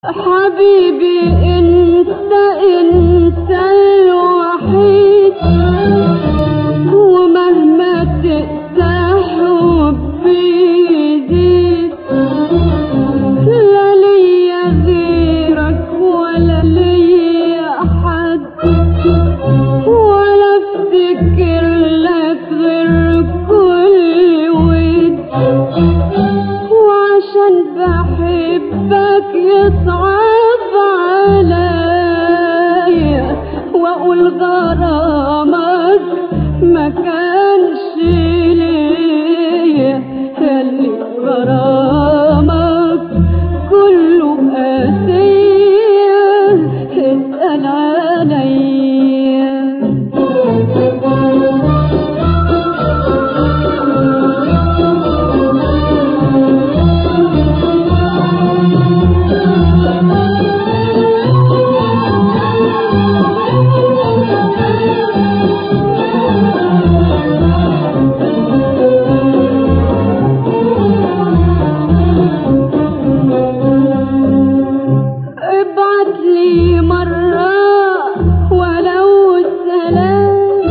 حبيبي انت انت الوحيد ومهما تقسى حبي يزيد لا ليا غيرك ولا ليا حد ولا افتكر لك غير كل ود وعشان بحبك يصعب عليا واقول غرامك ما كانش ليا اللي غرامك كله قاسية اسأل عليا ابعت لي مرة ولو سلام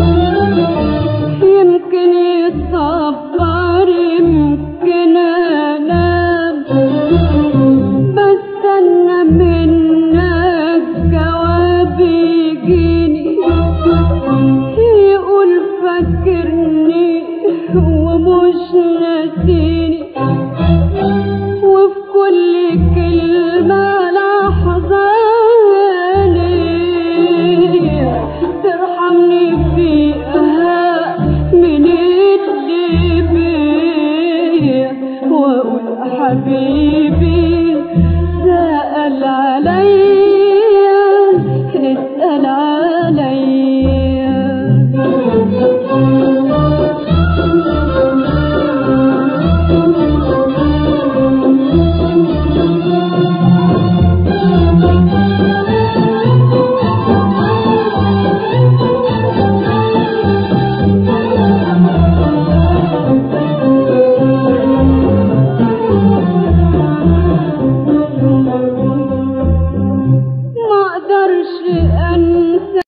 يمكن يتصبر يمكن انام بستنى منك جواب يجيني يقول فاكرني ومش ناسيني وفي كل كلمة لحظة ليا ترحمني فيها من اللي بيا وأقول حبيبي سأل عليا